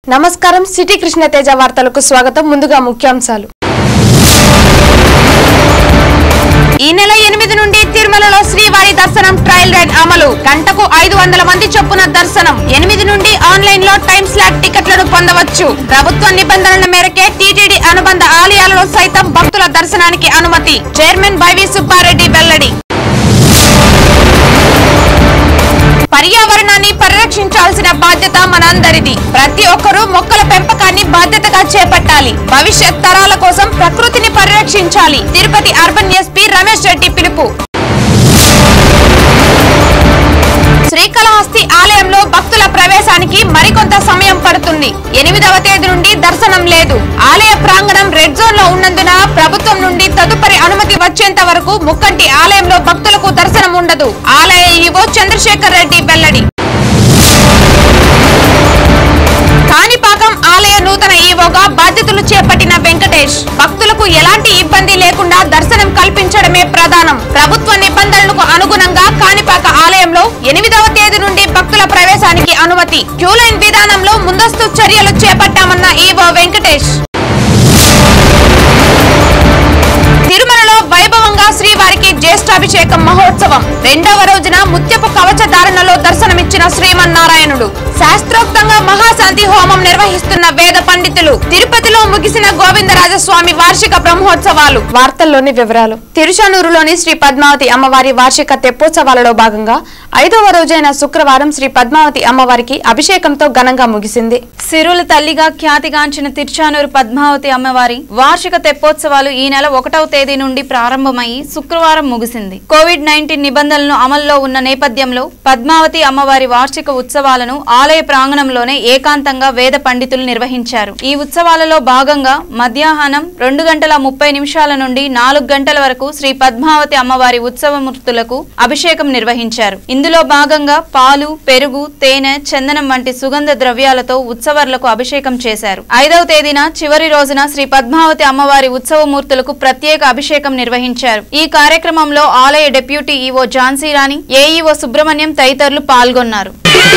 నమస్కారం సిటీ కృష్ణ తేజ వార్తలకు స్వాగతం ముందుగా ముఖ్యాంశాలు ఈ నెల ఎనిమిది నుండి తిరుమలలో శ్రీవారి దర్శనం ట్రయల్ రైడ్ అమలు గంటకు ఐదు వందల మంది చొప్పున దర్శనం ఎనిమిది నుండి ఆన్లైన్ లో టైం స్లాట్ టికెట్లను పొందవచ్చు ప్రభుత్వ నిబంధనల మేరకే టీటీడీ అనుబంధ ఆలయాలలో సైతం భక్తుల దర్శనానికి అనుమతి చైర్మన్ వైవి సుబ్బారెడ్డి వెల్లడి పర్యావరణాన్ని పరిరక్షించాల్సిన బాధ్యత మనందరిది ప్రతి ఒక్కరూ మొక్కల పెంపకాన్ని బాధ్యతగా చేపట్టాలి భవిష్యత్ తరాల కోసం ప్రకృతిని పరిరక్షించాలి తిరుపతి అర్బన్ ఎస్పీ రమేష్ రెడ్డి పిలుపు శ్రీకాళహస్తి ఆలయంలో భక్తుల ప్రవేశానికి మరికొంత సమయం పడుతుంది ఎనిమిదవ తేదీ నుండి దర్శనం లేదు ఆలయ ప్రాంగణం రెడ్ జోన్ లో ఉన్నందున ప్రభుత్వం నుండి తదుపరి అనుమతి వచ్చేంత వరకు ముక్కంటి ఆలయంలో భక్తులకు దర్శనం ఉండదు ఆలయ ఈవో చంద్రశేఖర్ రెడ్డి వెల్లడి కాణిపాకం ఆలయ నూతన ఈవోగా బాధ్యతలు చేపట్టిన వెంకటేష్ భక్తులకు ఎలాంటి ఇబ్బంది లేకుండా దర్శనం కల్పించడమే ప్రధానం ప్రభుత్వ నిబంధనలకు అనుగుణంగా కాణిపాక ఆలయంలో ఎనిమిదవ తేదీ నుండి భక్తుల ప్రవేశానికి అనుమతి క్యూలైన్ విధానంలో ముందస్తు చర్యలు చేపట్టామన్న ఈవో వెంకటేష్ తిరుమలలో వైభవంగా శ్రీవారికి జ్యేష్ఠాభిషేకం మహోత్సవం రెండవ రోజున ముత్యపు కవచ ధారణలో దర్శనమిచ్చిన శ్రీమన్నారాయణుడు శాస్త్రోక్తంగా మహాశాంతి హోమం నిర్వహిస్తున్న వేద పండితులు తిరుపతిలో ముగిసిన గోవిందరాజస్వామి వార్షిక బ్రహ్మోత్సవాలు వార్తల్లోని వివరాలు తిరుచానూరులోని శ్రీ పద్మావతి అమ్మవారి వార్షిక తెప్పోత్సవాలలో భాగంగా ఐదవ రోజైన శుక్రవారం శ్రీ పద్మావతి అమ్మవారికి అభిషేకంతో ఘనంగా ముగిసింది సిరుల తల్లిగా ఖ్యాతిగాంచిన తిరుచానూరు పద్మావతి అమ్మవారి వార్షిక తెప్పోత్సవాలు ఈ నెల ఒకటవ తేదీ నుండి ప్రారంభమయ్యి శుక్రవారం ముగిసింది కోవిడ్ నైన్టీన్ నిబంధనలు అమల్లో ఉన్న నేపథ్యంలో పద్మావతి అమ్మవారి వార్షిక ఉత్సవాలను ఆలయ ప్రాంగణంలోనే ఏకాంతంగా వేద పండితులు నిర్వహించారు ఈ ఉత్సవాలలో భాగంగా మధ్యాహ్నం రెండు గంటల ముప్పై నిమిషాల నుండి నాలుగు గంటల వరకు శ్రీ పద్మావతి అమ్మవారి ఉత్సవమూర్తులకు అభిషేకం నిర్వహించారు ఇందులో భాగంగా పాలు పెరుగు తేనె చందనం వంటి సుగంధ ద్రవ్యాలతో ఉత్సవర్లకు అభిషేకం చేశారు ఐదవ తేదీన చివరి రోజున శ్రీ పద్మావతి అమ్మవారి ఉత్సవమూర్తులకు ప్రత్యేక అభిషేకం నిర్వహించారు ఈ కార్యక్రమంలో ఆలయ deputy EO Jhansi Rani AEO Subrahmanyam తదితరులు పాల్గొన్నారు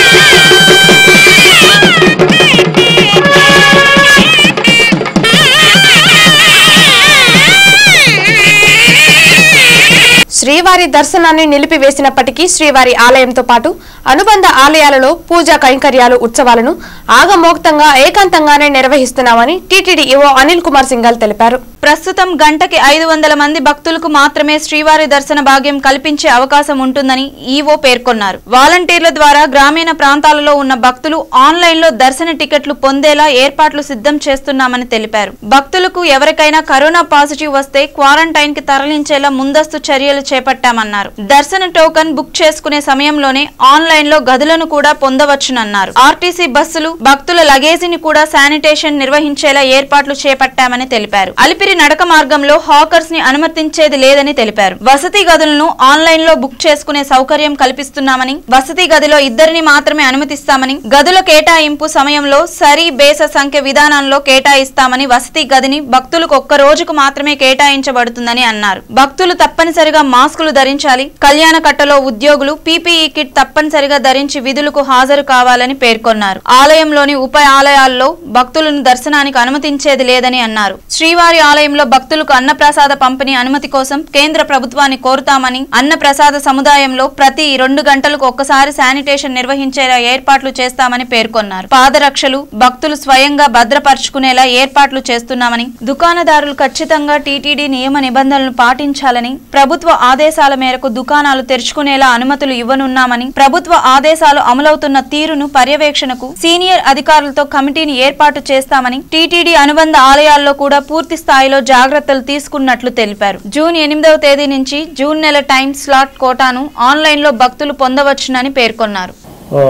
శ్రీవారి దర్శనాన్ని నిలిపివేసినప్పటికీ శ్రీవారి ఆలయంతో పాటు అనుబంధ ఆలయాలలో పూజా కైంకర్యాలు ఉత్సవాలను ఆగమోక్తంగా ఏకాంతంగానే నిర్వహిస్తున్నామని టీటీడీ ఈవో అనిల్ కుమార్ సింఘాల్ తెలిపారు ప్రస్తుతం గంటకి ఐదు వందల మంది భక్తులకు మాత్రమే శ్రీవారి దర్శన భాగ్యం కల్పించే అవకాశం ఉంటుందని ఈవో పేర్కొన్నారు వాలంటీర్ల ద్వారా గ్రామీణ ప్రాంతాలలో ఉన్న భక్తులు ఆన్లైన్ లో దర్శన టికెట్లు పొందేలా ఏర్పాట్లు సిద్ధం చేస్తున్నామని తెలిపారు భక్తులకు ఎవరికైనా కరోనా పాజిటివ్ వస్తే క్వారంటైన్ కి తరలించేలా ముందస్తు చర్యలు చేపట్టామన్నారు దర్శన టోకన్ బుక్ చేసుకునే సమయంలోనే ఆన్లైన్ లో గదులను కూడా పొందవచ్చునన్నారు ఆర్టీసీ బస్సులు భక్తుల లగేజీని కూడా శానిటేషన్ నిర్వహించేలా ఏర్పాట్లు చేపట్టామని తెలిపారు అలిపిరి నడక మార్గంలో హాకర్స్ ని అనుమతించేది లేదని తెలిపారు వసతి గదులను ఆన్లైన్ లో బుక్ చేసుకునే సౌకర్యం కల్పిస్తున్నామని వసతి గదిలో ఇద్దరిని మాత్రమే అనుమతిస్తామని గదుల కేటాయింపు సమయంలో సరి బేస సంఖ్య విధానంలో కేటాయిస్తామని వసతి గదిని భక్తులకు ఒక్క రోజుకు మాత్రమే కేటాయించబడుతుందని అన్నారు భక్తులు తప్పనిసరిగా మాస్కులు ధరించాలి కళ్యాణ కట్టలో ఉద్యోగులు పీపీఈ కిట్ తప్పనిసరిగా ధరించి విధులకు హాజరు కావాలని పేర్కొన్నారు ఆలయంలోని ఉప ఆలయాల్లో భక్తులను దర్శనానికి అనుమతించేది లేదని అన్నారు శ్రీవారి ఆలయంలో భక్తులకు అన్నప్రసాద పంపిణీ అనుమతి కోసం కేంద్ర ప్రభుత్వాన్ని కోరుతామని అన్నప్రసాద సముదాయంలో ప్రతి రెండు గంటలకు ఒక్కసారి శానిటేషన్ నిర్వహించేలా ఏర్పాట్లు చేస్తామని పేర్కొన్నారు పాదరక్షలు భక్తులు స్వయంగా భద్రపరుచుకునేలా ఏర్పాట్లు చేస్తున్నామని దుకాణదారులు ఖచ్చితంగా టీటీడీ నియమ నిబంధనలను పాటించాలని ప్రభుత్వ ఆదేశాల మేరకు దుకాణాలు తెరుచుకునేలా అనుమతులు ఇవ్వనున్నామని ప్రభుత్వ ఆదేశాలు అమలవుతున్న తీరును పర్యవేక్షణకు సీనియర్ అధికారులతో కమిటీని ఏర్పాటు చేస్తామని టీటీడీ అనుబంధ ఆలయాల్లో కూడా పూర్తి స్థాయిలో జాగ్రత్తలు తీసుకున్నట్లు తెలిపారు జూన్ ఎనిమిదవ తేదీ నుంచి జూన్ నెల టైం స్లాట్ కోటాను ఆన్లైన్ లో భక్తులు పొందవచ్చునని పేర్కొన్నారు ఆ,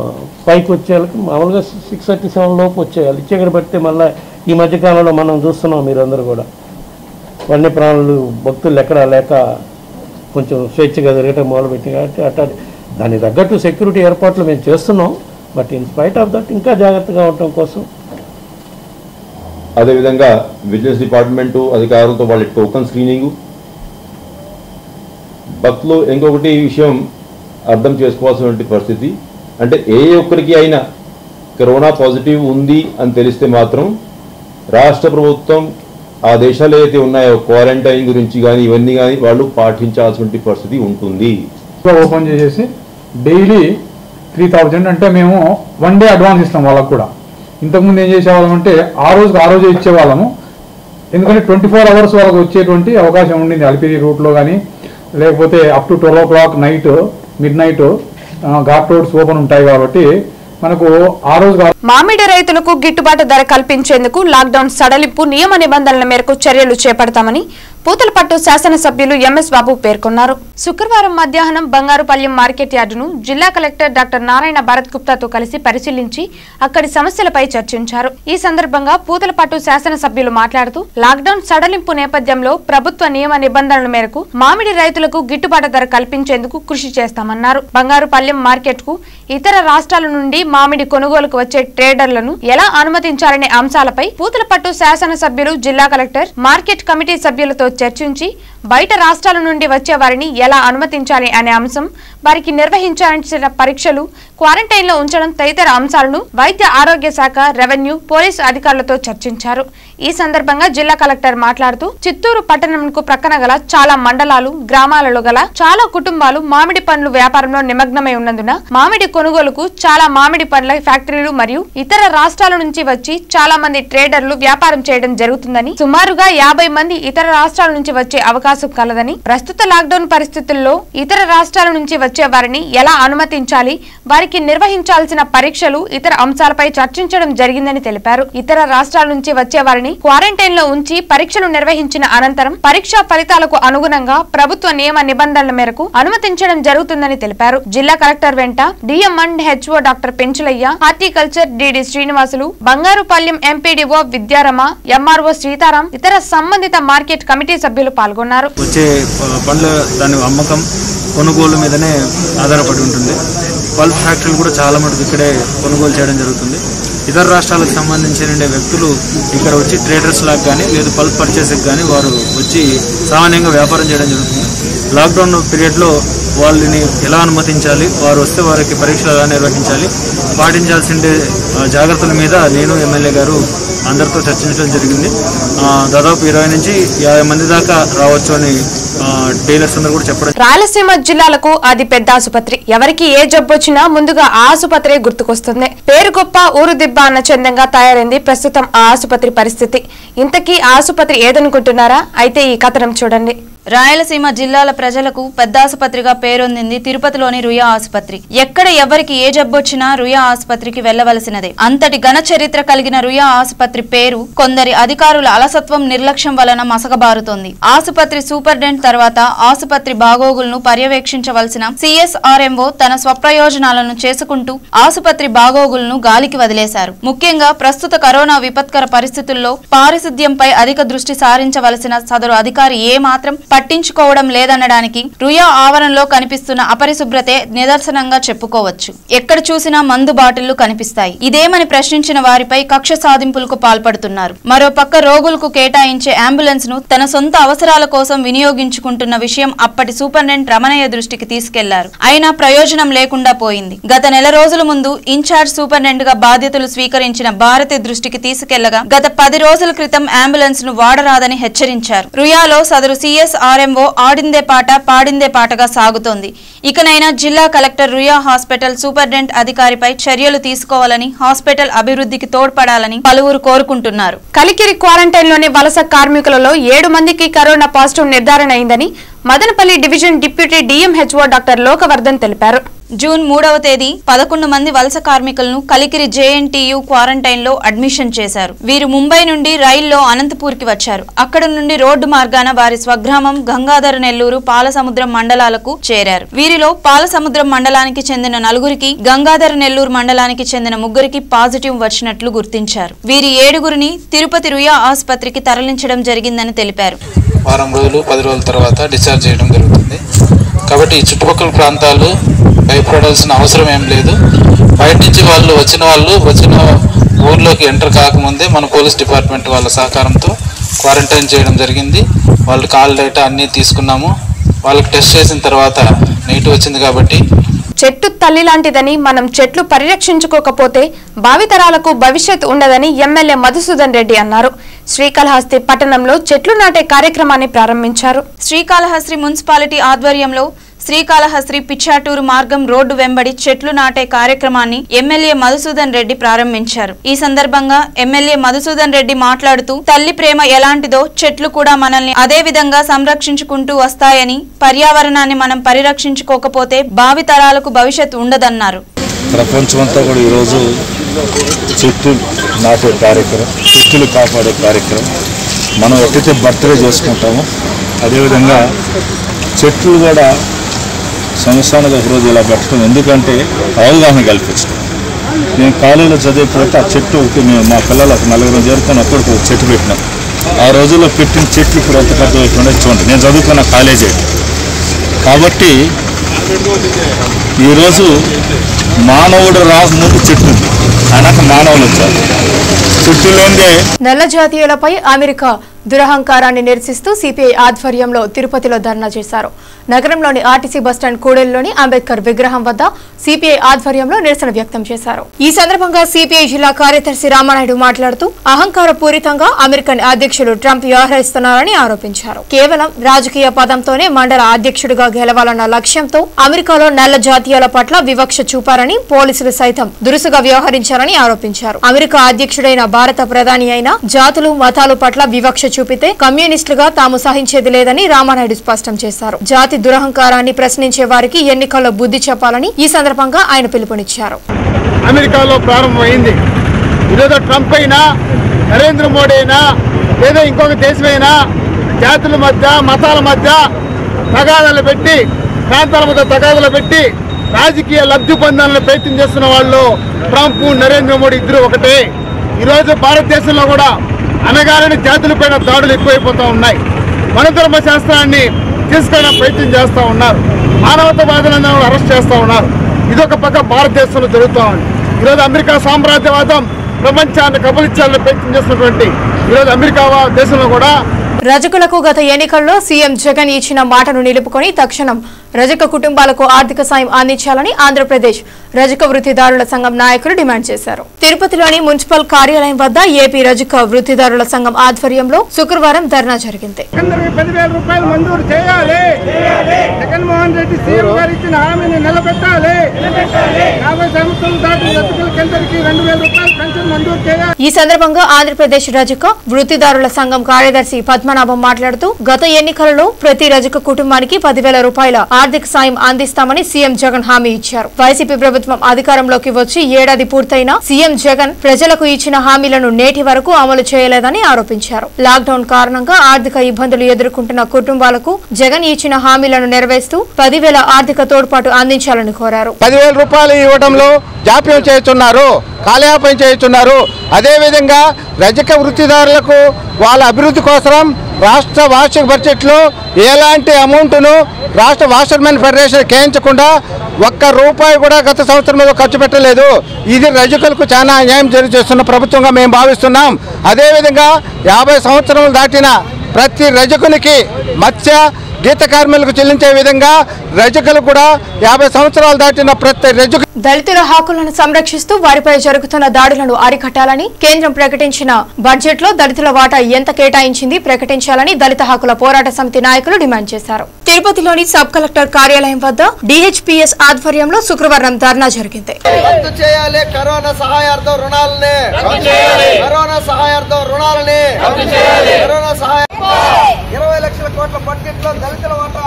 పైకి వచ్చేయాలకి మామూలుగా సిక్స్ థర్టీ సెవెన్ లోపు వచ్చేయాలి చీకటి పడితే మళ్ళీ ఈ మధ్యకాలంలో మనం చూస్తున్నాం మీరందరూ కూడా వన్య ప్రాణులు భక్తులు ఎక్కడ లేక కొంచెం స్వేచ్ఛగా తిరగటం మొదలుపెట్టి కాబట్టి అట్లా దానికి తగ్గట్టు సెక్యూరిటీ ఏర్పాట్లు మేము చేస్తున్నాం but in spite of that ఇంకా జాగ్రత్తగా ఉండటం కోసం అదేవిధంగా విజిలెన్స్ డిపార్ట్మెంటు అధికారులతో వాళ్ళ టోకన్ స్క్రీనింగు భక్తులు ఇంకొకటి విషయం అర్థం చేసుకోవాల్సినటువంటి పరిస్థితి అంటే ఏ ఒక్కరికి అయినా కరోనా పాజిటివ్ ఉంది అని తెలిస్తే మాత్రం రాష్ట్ర ప్రభుత్వం ఆ దేశాలు ఏవైతే ఉన్నాయో క్వారంటైన్ గురించి కానీ ఇవన్నీ కానీ వాళ్ళు పాటించాల్సిన పరిస్థితి ఉంటుంది ఓపెన్ చేసేసి డైలీ త్రీ థౌజండ్ అంటే మేము వన్ డే అడ్వాన్స్ ఇస్తాం వాళ్ళకు కూడా ఇంతకుముందు ఏం చేసేవాళ్ళం అంటే ఆ రోజుకి ఆ రోజే ఇచ్చేవాళ్ళము ఎందుకంటే ట్వంటీ ఫోర్ అవర్స్ వాళ్ళకి వచ్చేటువంటి అవకాశం ఉండింది అలిపిరి రూట్లో కానీ లేకపోతే up to twelve o'clock night midnight ghat roads open ఉంటాయి కాబట్టి మనకు ఆ రోజు కా- మామిడి రైతులకు గిట్టుబాటు ధర కల్పించేందుకు లాక్డౌన్ సడలింపు నియమ నిబంధనల మేరకు చర్యలు చేపడతామని పూతలపట్టు శాసనసభ్యులు ఎంఎస్ బాబు పేర్కొన్నారు శుక్రవారం మధ్యాహ్నం బంగారుపల్లి మార్కెట్ యార్డును జిల్లా కలెక్టర్ డాక్టర్ నారాయణ భరత్ గుప్తాతో కలిసి పరిశీలించి అక్కడి సమస్యలపై చర్చించారు ఈ సందర్భంగా పూతలపట్టు శాసనసభ్యులు మాట్లాడుతూ లాక్డౌన్ సడలింపు నేపథ్యంలో ప్రభుత్వ నియమ నిబంధనల మేరకు మామిడి రైతులకు గిట్టుబాటు ధర కల్పించేందుకు కృషి చేస్తామన్నారు బంగారుపల్లెం మార్కెట్ కు ఇతర రాష్ట్రాల నుండి మామిడి కొనుగోలుకు వచ్చే ట్రేడర్లను ఎలా అనుమతించాలనే అంశాలపై పూతలపట్టు శాసనసభ్యులు జిల్లా కలెక్టర్ మార్కెట్ కమిటీ సభ్యులతో చర్చించి బయట రాష్ట్రాల నుండి వచ్చే వారిని ఎలా అనుమతించాలి అనే అంశం వారికి నిర్వహించాల్సిన పరీక్షలు క్వారంటైన్ లో ఉంచడం తదితర అంశాలను వైద్య ఆరోగ్య శాఖ రెవెన్యూ పోలీసు అధికారులతో చర్చించారు ఈ సందర్భంగా జిల్లా కలెక్టర్ మాట్లాడుతూ చిత్తూరు పట్టణంకు ప్రక్కన గల చాలా మండలాలు గ్రామాలలో గల చాలా కుటుంబాలు మామిడి పండ్లు వ్యాపారంలో నిమగ్నమై ఉన్నందున మామిడి కొనుగోలుకు చాలా మామిడి పండ్ల ఫ్యాక్టరీలు మరియు ఇతర రాష్ట్రాల నుంచి వచ్చి చాలా మంది ట్రేడర్లు వ్యాపారం చేయడం జరుగుతుందని సుమారుగా యాభై మంది ఇతర రాష్ట్రాల నుంచి వచ్చే అవకాశం కలదని ప్రస్తుత లాక్డౌన్ పరిస్థితుల్లో ఇతర రాష్ట్రాల నుంచి వచ్చే వారిని ఎలా అనుమతించాలి వారికి నిర్వహించాల్సిన పరీక్షలు ఇతర అంశాలపై చర్చించడం జరిగిందని తెలిపారు ఇతర రాష్ట్రాల నుంచి వచ్చే వారిని క్వారంటైన్ లో ఉంచి పరీక్షలు నిర్వహించిన అనంతరం పరీక్షా ఫలితాలకు అనుగుణంగా ప్రభుత్వ నియమ నిబంధనల మేరకు అనుమతించడం జరుగుతుందని తెలిపారు జిల్లా కలెక్టర్ వెంట DM and HO doctor Penchulaiah horticulture DD Srinivasulu Bangarupalem MPDO Vidyarama MRO Sitaram ఇతర సంబంధిత మార్కెట్ కమిటీ సభ్యులు పాల్గొన్నారు వచ్చే ప- పండ్ల దాని అమ్మకం కొనుగోలు మీదనే ఆధారపడి ఉంటుంది పల్ప్ ఫ్యాక్టరీలు కూడా చాలా మటుకు ఇక్కడే కొనుగోలు చేయడం జరుగుతుంది ఇతర రాష్ట్రాలకు సంబంధించిన వ్యక్తులు ఇక్కడ వచ్చి ట్రేడర్స్ లాగా కానీ లేదు పల్ప్ పర్చేస్కి కానీ వారు వచ్చి సామాన్యంగా వ్యాపారం చేయడం జరుగుతుంది లాక్డౌన్ పీరియడ్లో వాళ్ళని ఎలా అనుమతించాలి వారు వస్తే వారికి పరీక్షలు ఎలా నిర్వహించాలి పాటించాల్సిన ఆ, జాగ్రత్తల మీద నేను ఎమ్మెల్యే గారు అందరితో చర్చించడం జరిగింది ఆ, దాదాపు ఇరవై నుంచి యాభై మంది దాకా రావచ్చు అని ఆ, డీలర్స్ అందరూ కూడా చెప్పడం రాయలసీమ జిల్లాలకు అది పెద్ద ఆసుపత్రి ఎవరికి ఏ జబ్బు వచ్చినా ముందుగా ఆ ఆసుపత్రి గుర్తుకొస్తుంది పేరు గొప్ప ఊరు దిబ్బ అన్న చందంగా తయారైంది ప్రస్తుతం ఆ ఆసుపత్రి పరిస్థితి ఇంతకీ ఆ ఆసుపత్రి ఏదనుకుంటున్నారా అయితే ఈ కథనం చూడండి రాయలసీమ జిల్లాల ప్రజలకు పెద్ద ఆసుపత్రిగా పేరొందింది తిరుపతిలోని రుయా ఆసుపత్రి ఎక్కడ ఎవరికి ఏ జబ్బొచ్చినా రుయా ఆసుపత్రికి వెళ్లవలసినదే అంతటి ఘన చరిత్ర కలిగిన రుయా ఆసుపత్రి పేరు కొందరి అధికారుల అలసత్వం నిర్లక్ష్యం వలన మసకబారుతోంది ఆసుపత్రి సూపరింటెండెంట్ తర్వాత ఆసుపత్రి బాగోగులను పర్యవేక్షించవలసిన సిఎస్ఆర్ఎంఓ తన స్వప్రయోజనాలను చేసుకుంటూ ఆసుపత్రి బాగోగులను గాలికి వదిలేశారు ముఖ్యంగా ప్రస్తుత కరోనా విపత్కర పరిస్థితుల్లో పారిశుద్ధ్యంపై అధిక దృష్టి సారించవలసిన సదరు అధికారి ఏ మాత్రం పట్టించుకోవడం లేదనడానికి రుయా ఆవరణలో కనిపిస్తున్న అపరిశుభ్రతే నిదర్శనంగా చెప్పుకోవచ్చు ఎక్కడ చూసినా మందు బాటిళ్లు కనిపిస్తాయి ఇదేమని ప్రశ్నించిన వారిపై కక్ష సాధింపులకు పాల్పడుతున్నారు మరోపక్క రోగులకు కేటాయించే అంబులెన్స్ ను తన సొంత అవసరాల కోసం వినియోగించుకుంటున్న విషయం అప్పటి సూపరింటెండెంట్ రమణయ్య దృష్టికి తీసుకెళ్లారు అయినా ప్రయోజనం లేకుండా పోయింది గత నెల రోజుల ముందు ఇన్ఛార్జ్ సూపరింటెండెంట్ గా బాధ్యతలు స్వీకరించిన భారతి దృష్టికి తీసుకెళ్లగా గత పది రోజుల క్రితం అంబులెన్స్ ను వాడరాదని హెచ్చరించారు రుయాలో సదరు సిఎస్ఆర్ఎంఓ ఆడిందే పాట పాడిందే పాటగా సాగుతోంది ఇకనైనా జిల్లా కలెక్టర్ రుయా హాస్పిటల్ సూపరింటెండెంట్ అధికారిపై చర్యలు తీసుకోవాలని హాస్పిటల్ అభివృద్ధికి తోడ్పడాలని పలువురు కోరుకుంటున్నారు కలికిరి క్వారంటైన్ లోని వలస కార్మికులలో ఏడు మందికి కరోనా పాజిటివ్ నిర్ధారణ అయిందని Madanapalli division deputy DMHO doctor Lokavardhan తెలిపారు జూన్ మూడవ తేదీ పదకొండు మంది వలస కార్మికులను కలికిరి జేఎన్టీయు క్వారంటైన్ లో అడ్మిషన్ చేశారు వీరు ముంబై నుండి రైల్లో అనంతపూర్ కి వచ్చారు అక్కడ నుండి రోడ్డు మార్గాన వారి స్వగ్రామం గంగాధర నెల్లూరు పాలసముద్రం మండలాలకు చేరారు వీరిలో పాలసముద్రం మండలానికి చెందిన నలుగురికి గంగాధర నెల్లూరు మండలానికి చెందిన ముగ్గురికి పాజిటివ్ వచ్చినట్లు గుర్తించారు వీరి ఏడుగురిని తిరుపతి రుయా ఆసుపత్రికి తరలించడం జరిగిందని తెలిపారు వారం రోజులు పది రోజుల తర్వాత డిశ్చార్జ్ చేయడం జరుగుతుంది కాబట్టి ఈ చుట్టుపక్కల ప్రాంతాలు భయపడాల్సిన అవసరం ఏం లేదు బయట నుంచి వాళ్ళు వచ్చిన వాళ్ళు వచ్చిన ఊర్లోకి ఎంటర్ కాకముందే మన పోలీస్ డిపార్ట్మెంట్ వాళ్ళ సహకారంతో క్వారంటైన్ చేయడం జరిగింది వాళ్ళు కాల్ డేటా అన్నీ తీసుకున్నాము వాళ్ళకి టెస్ట్ చేసిన తర్వాత నెగిటివ్ వచ్చింది కాబట్టి చెట్టు తల్లి లాంటిదని మనం చెట్లు పరిరక్షించుకోకపోతే భావితరాలకు భవిష్యత్ ఉండదని ఎమ్మెల్యే మధుసూదన్ రెడ్డి అన్నారు శ్రీకాళహస్తి పట్టణంలో చెట్లు నాటే కార్యక్రమాన్ని ప్రారంభించారు శ్రీకాళహస్తి మున్సిపాలిటీ ఆధ్వర్యంలో శ్రీకాళహస్తి పిచ్చాటూరు మార్గం రోడ్డు వెంబడి చెట్లు నాటే కార్యక్రమాన్ని ఎమ్మెల్యే మధుసూదన్ రెడ్డి ప్రారంభించారు ఈ సందర్భంగా ఎమ్మెల్యే మధుసూదన్ రెడ్డి మాట్లాడుతూ తల్లి ప్రేమ ఎలాంటిదో చెట్లు కూడా మనల్ని అదే విధంగా సంరక్షించుకుంటూ వస్తాయని పర్యావరణాన్ని మనం పరిరక్షించుకోకపోతే భావి తరాలకు భవిష్యత్ ఉండదన్నారు ప్రపంచమంతా కూడా ఈరోజు చెట్లు నాటే కార్యక్రమం చెట్లు కాపాడే కార్యక్రమం మనం ఎక్కడైతే బర్త్డే చేసుకుంటామో అదేవిధంగా చెట్లు కూడా సంవత్సరానికి ఒకరోజు ఇలా పెట్టడం ఎందుకంటే అవగాహన కల్పించడం నేను కాలేజీలో చదివేటప్పుడు ఆ చెట్టు ఒకటి మేము మా పిల్లలు ఒక నలుగురు చేరుకొని ఒక్కడికి ఒక చెట్టు పెట్టినాం ఆ రోజుల్లో పెట్టిన చెట్లు ఇప్పుడు ఎంత పెద్ద అయిపోయిందో చూడండి నేను చదువుకున్న కాలేజీ కాబట్టి ఈరోజు మానవుడు రాకముందు చెట్టు ఉంది ఆయనక మానవులు వచ్చారు చెట్టు లేదే నల్ల జాతీయులపై అమెరికా దురహంకారాన్ని నిరసిస్తూ సిపిఐ ఆధ్వర్యంలో తిరుపతిలో ధర్నా చేశారు నగరంలోని ఆర్టీసీ బస్టాండ్ కూడలిలోని అంబేద్కర్ విగ్రహం వద్ద సిపిఐ ఆధ్వర్యంలో నిరసన వ్యక్తం చేశారు ఈ సందర్భంగా సిపిఐ జిల్లా కార్యదర్శి రామానాయుడు మాట్లాడుతూ అహంకార పూరితంగా అమెరికన్ అధ్యక్షుడు ట్రంప్ వ్యవహరిస్తున్నారని ఆరోపించారు కేవలం రాజకీయ పదంతోనే మండల అధ్యక్షుడిగా గెలవాలన్న లక్ష్యంతో అమెరికాలో నల్ల జాతీయాల పట్ల వివక్ష చూపారని పోలీసులు సైతం దురుసుగా వ్యవహరించారని ఆరోపించారు అమెరికా అధ్యక్షుడైన భారత ప్రధాని అయిన జాతులు మతాలు పట్ల వివక్ష చూపితే కమ్యూనిస్టులుగా తాము సహించేది లేదని రామానాయుడు స్పష్టం చేశారు జాతి దురహంకారాన్ని ప్రశ్నించే వారికి ఎన్నికల్లో బుద్ధి చెప్పాలని ఈ సందర్భంగా ఆయన పిలుపునిచ్చారు అమెరికాలో ప్రారంభమైంది ఈరోజు ట్రంప్ అయినా నరేంద్ర మోడీ అయినా లేదా ఇంకొక దేశమైనా జాతుల మధ్య మతాల మధ్య తగాదాలు పెట్టి ప్రాంతాల మధ్య తగాదాలు పెట్టి రాజకీయ లబ్ధి పొందాలని ప్రయత్నం చేస్తున్న వాళ్ళు ట్రంప్ నరేంద్ర మోడీ ఇద్దరు ఒకటే ఈరోజు భారతదేశంలో కూడా అనగాలని జాతులపైన దాడులు ఎక్కువైపోతూ ఉన్నాయి మనధర్మ శాస్త్రాన్ని తీసుకునే ప్రయత్నం చేస్తూ ఉన్నారు మానవతావాదులను అరెస్ట్ చేస్తూ ఉన్నారు ఇదొక పక్క భారతదేశంలో జరుగుతూ ఉంది ఈరోజు అమెరికా సామ్రాజ్యవాదం ప్రపంచాన్ని కబలించాలని ప్రయత్నం చేస్తున్నటువంటి ఈరోజు అమెరికా వా- దేశంలో కూడా రజకులకు గత ఎన్నికల్లో సీఎం జగన్ ఇచ్చిన మాటను నిలుపుకొని తక్షణం రజక కుటుంబాలకు ఆర్థిక సాయం అందించాలని ఆంధ్రప్రదేశ్ రజక వృత్తిదారుల సంఘం నాయకులు డిమాండ్ చేశారు తిరుపతిలోని మున్సిపల్ కార్యాలయం వద్ద ఏపీ రజక వృత్తిదారుల సంఘం ఆధ్వర్యంలో శుక్రవారం ధర్నా జరిగింది అందరికి పదివేల రూపాయలు మంజూరు చేయాలి జగన్మోహన్ రెడ్డి సీఎం గారు ఇచ్చిన హామీని నిలబెట్టాలి యాభై సంవత్సరాలు దాటి రజకులకందరికీ రెండు వేల రూపాయలు పెన్షన్ మంజూరు చేయాలి ఈ సందర్భంగా ఆంధ్రప్రదేశ్ రజక వృత్తిదారుల సంఘం కార్యదర్శి పద్మనాభం మాట్లాడుతూ గత ఎన్నికలలో ప్రతి రజక కుటుంబానికి పదివేల రూపాయల ఆర్థిక సాయం అందిస్తామని సీఎం జగన్ హామీ ఇచ్చారు వైసీపీ ప్రభుత్వం అధికారంలోకి వచ్చి ఏడాది పూర్తయినా సీఎం జగన్ ప్రజలకు ఇచ్చిన హామీలను నేటి వరకు అమలు చేయలేదని ఆరోపించారు లాక్డౌన్ కారణంగా ఆర్థిక ఇబ్బందులు ఎదుర్కొంటున్న కుటుంబాలకు జగన్ ఇచ్చిన హామీలను నెరవేరుస్తూ పదివేల ఆర్థిక తోడ్పాటు అందించాలని కోరారు పదివేల రూపాయలు ఇవ్వడంలో జాప్యం చేస్తున్నారు కాలయాపన చేస్తున్నారు అదేవిధంగా రజక వృత్తిదారులకు వాళ్ళ అభివృద్ధి కోసం రాష్ట్ర వార్షిక బడ్జెట్లో ఎలాంటి అమౌంట్ను రాష్ట్ర వాషర్మెన్ ఫెడరేషన్ కేయించకుండా ఒక్క రూపాయి కూడా గత సంవత్సరం మీద ఖర్చు పెట్టలేదు ఇది రజకులకు చాలా అన్యాయం జరి చేస్తున్న ప్రభుత్వంగా మేము భావిస్తున్నాం అదేవిధంగా యాభై సంవత్సరాలు దాటిన ప్రతి రజకునికి మత్స్య గీత కార్మికులకు చెల్లించే విధంగా రజకులు కూడా యాభై సంవత్సరాలు దాటిన ప్రతి రజకు దళితుల హక్కులను సంరక్షిస్తూ వారిపై జరుగుతున్న దాడులను అరికట్టాలని కేంద్రం ప్రకటించిన బడ్జెట్ లో దళితుల వాటా ఎంత కేటాయించింది ప్రకటించాలని దళిత హక్కుల పోరాట సమితి నాయకులు డిమాండ్ చేశారు తిరుపతిలోని సబ్ కలెక్టర్ కార్యాలయం వద్ద డిహెచ్పిఎస్ ఆధ్వర్యంలో శుక్రవారం ధర్నా జరిగింది రద్దు చేయాలి కరోనా సహాయార్థం రుణాలని కరోనా సహాయార్థం రుణాలని కరోనా సహాయ ఇరవై లక్షల కోట్ల బడ్జెట్ లో దళితుల వాటా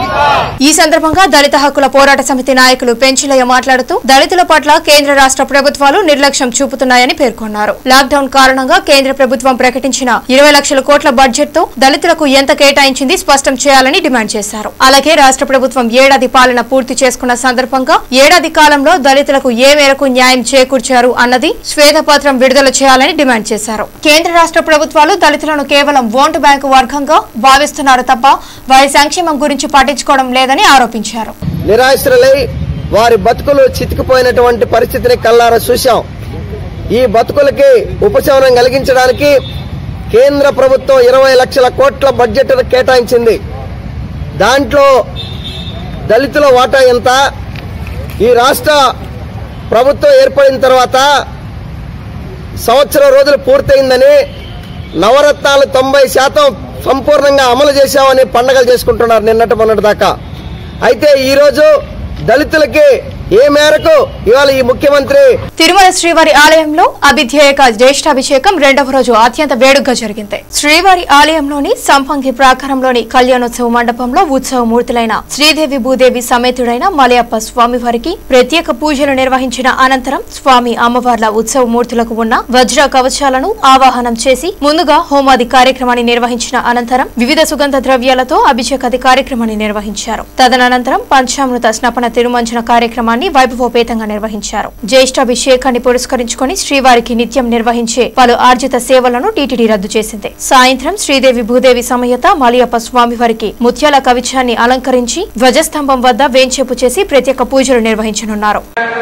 ఈ సందర్భంగా దళిత హక్కుల పోరాట సమితి నాయకులు పెంచిలయ్య మాట్లాడుతూ దళితుల పట్ల కేంద్ర రాష్ట్ర ప్రభుత్వాలు నిర్లక్ష్యం చూపుతున్నాయని పేర్కొన్నారు లాక్డౌన్ కారణంగా కేంద్ర ప్రభుత్వం ప్రకటించిన ఇరవై లక్షల కోట్ల బడ్జెట్ తో దళితులకు ఎంత కేటాయించింది స్పష్టం చేయాలని డిమాండ్ చేశారు అలాగే రాష్ట్ర ప్రభుత్వం ఏడాది పాలన పూర్తి చేసుకున్న సందర్భంగా ఏడాది కాలంలో దళితులకు ఏ మేరకు న్యాయం చేకూర్చారు అన్నది శ్వేతపత్రం విడుదల చేయాలని డిమాండ్ చేశారు కేంద్ర రాష్ట్ర ప్రభుత్వాలు దళితులను కేవలం ఓటు బ్యాంకు వర్గంగా భావిస్తున్నారు తప్ప వారి సంక్షేమం గురించి పట్టించుకోవడం లేదని ఆరోపించారు నిరాశ్రులై వారి బతుకులు చితికిపోయినటువంటి పరిస్థితిని కల్లారా చూశాం ఈ బతుకులకి ఉపశమనం కలిగించడానికి కేంద్ర ప్రభుత్వం ఇరవై లక్షల కోట్ల బడ్జెట్ కేటాయించింది దాంట్లో దళితుల వాటా ఎంత ఈ రాష్ట్ర ప్రభుత్వం ఏర్పడిన తర్వాత సంవత్సరం రోజులు పూర్తయిందని నవరత్నాలు తొంభై శాతం సంపూర్ణంగా అమలు చేశామని పండగలు చేసుకుంటున్నారు నిన్నటి మొన్నటి దాకా అయితే ఈరోజు దళితులకి ఏ మేరకు ఇవాళ ఈ ముఖ్యమంత్రి తిరుమల శ్రీవారి ఆలయంలో అభిధ్యేయక జ్యేష్ఠాభిషేకం రెండవ రోజు అత్యంత వేడుకగా జరిగింది శ్రీవారి ఆలయంలోని సంపంగి ప్రాకారంలోని కళ్యాణోత్సవ మండపంలో ఉత్సవ మూర్తులైన శ్రీదేవి భూదేవి సమేతుడైన మలయప్ప స్వామివారికి ప్రత్యేక పూజలు నిర్వహించిన అనంతరం స్వామి అమ్మవార్ల ఉత్సవ మూర్తులకు ఉన్న వజ్ర కవచాలను ఆవాహనం చేసి ముందుగా హోమాది కార్యక్రమాన్ని నిర్వహించిన అనంతరం వివిధ సుగంధ ద్రవ్యాలతో అభిషేకాది కార్యక్రమాన్ని నిర్వహించారు తదనంతరం పంచామృత స్నపన తిరుమంజన కార్యక్రమాన్ని వైభవోపేతంగా నిర్వహించారు జ్యేష్ఠాభిషేకాన్ని పురస్కరించుకొని శ్రీవారికి నిత్యం నిర్వహించే పలు ఆర్జిత సేవలను టీటీడీ రద్దు చేసింది సాయంత్రం శ్రీదేవి భూదేవి సమేత మలియప్ప స్వామివారికి ముత్యాల కవిచాన్ని అలంకరించి ధ్వజస్తంభం వద్ద వేంచేపు చేసి ప్రత్యేక పూజలు నిర్వహించనున్నారు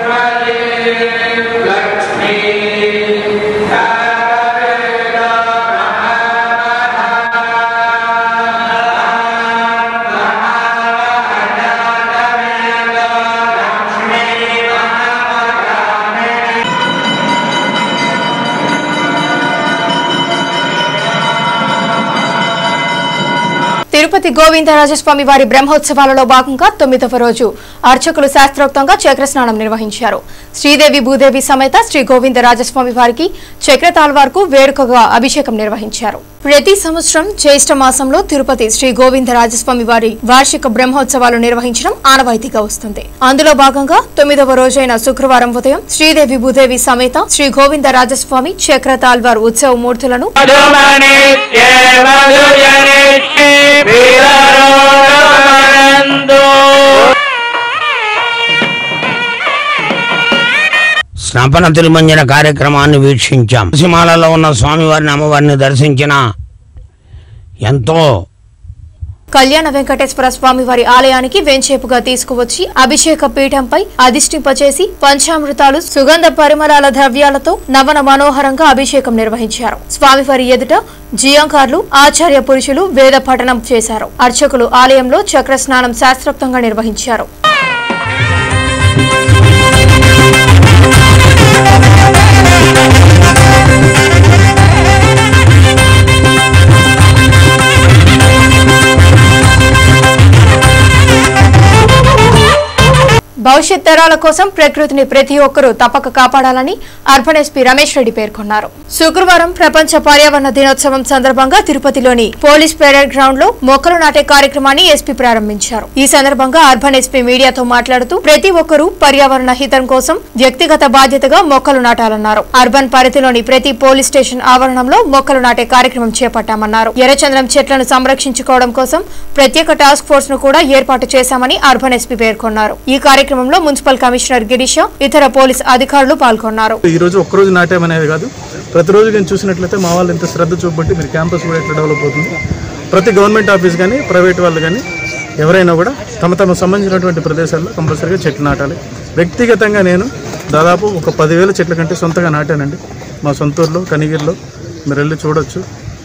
తిరుపతి గోవిందరాజస్వామి వారి బ్రహ్మోత్సవాలలో భాగంగా తొమ్మిదవ రోజు అర్చకులు శాస్త్రోక్తంగా చక్రస్నానం నిర్వహించారు శ్రీదేవి భూదేవి సమేత శ్రీ గోవిందరాజస్వామి వారికి చక్రతాల్వార్కు వేడుకగా అభిషేకం నిర్వహించారు ప్రతి సంవత్సరం జ్యేష్ఠ మాసంలో తిరుపతి శ్రీ గోవిందరాజస్వామి వారి వార్షిక బ్రహ్మోత్సవాలు నిర్వహించడం ఆనవాయితీగా వస్తుంది అందులో భాగంగా తొమ్మిదవ రోజైన శుక్రవారం ఉదయం శ్రీదేవి భూదేవి సమేత శ్రీ గోవిందరాజస్వామి చక్రతాల్వార్ ఉత్సవ మూర్తులను స్నాపన తిరుమంజన కార్యక్రమాన్ని వీక్షించాం తులసిమాలలో ఉన్న స్వామివారిని అమ్మవారిని దర్శించిన ఎంతో కళ్యాణ వెంకటేశ్వర స్వామి వారి ఆలయానికి వెంచేపుగా తీసుకువచ్చి అభిషేక పీఠంపై అధిష్ఠింపచేసి పంచామృతాలు సుగంధ పరిమళాల ద్రవ్యాలతో నవన మనోహరంగా అభిషేకం నిర్వహించారు స్వామివారి ఎదుట జియాంకార్లు ఆచార్య పురుషులు వేద పఠనం చేశారు అర్చకులు ఆలయంలో చక్ర స్నానం శాస్త్రోక్తంగా నిర్వహించారు భవిష్యత్ తరాల కోసం ప్రకృతిని ప్రతి ఒక్కరూ తప్పక కాపాడాలని అర్బన్ ఎస్పీ రమేష్ రెడ్డి పేర్కొన్నారు శుక్రవారం ప్రపంచ పర్యావరణ దినోత్సవం సందర్భంగా తిరుపతిలోని పోలీస్ పెరేడ్ గ్రౌండ్ లో మొక్కలు నాటే కార్యక్రమాన్ని ఎస్పీ ప్రారంభించారు ఈ సందర్భంగా అర్బన్ ఎస్పీ మీడియాతో మాట్లాడుతూ ప్రతి ఒక్కరూ పర్యావరణ హితం కోసం వ్యక్తిగత బాధ్యతగా మొక్కలు నాటాలన్నారు అర్బన్ పరిధిలోని ప్రతి పోలీస్ స్టేషన్ ఆవరణంలో మొక్కలు నాటే కార్యక్రమం చేపట్టామన్నారు ఎర్రచంద్రం చెట్లను సంరక్షించుకోవడం కోసం ప్రత్యేక టాస్క్ ఫోర్స్ ను కూడా ఏర్పాటు చేశామని అర్బన్ ఎస్పీ పేర్కొన్నారు ఈ కార్యక్రమంలో మున్సిపల్ కమిషనర్ గిరీష ఇతర పోలీస్ అధికారులు పాల్గొన్నారు ఈ రోజు ఒక్కరోజు నాటామనేది కాదు ప్రతిరోజు నేను చూసినట్లయితే మా వాళ్ళు ఎంత శ్రద్ధ చూపబట్టి మీరు క్యాంపస్ కూడా ఎట్లా డెవలప్ అవుతుంది ప్రతి గవర్నమెంట్ ఆఫీస్ కానీ ప్రైవేట్ వాళ్ళు కానీ ఎవరైనా కూడా తమ తమ సంబంధించినటువంటి ప్రదేశాల్లో కంపల్సరీగా చెట్లు నాటాలి వ్యక్తిగతంగా నేను దాదాపు ఒక పదివేల చెట్ల కంటే సొంతగా నాటానండి మా సొంత ఊర్లో కనిగిరిలో మీరు వెళ్ళి చూడొచ్చు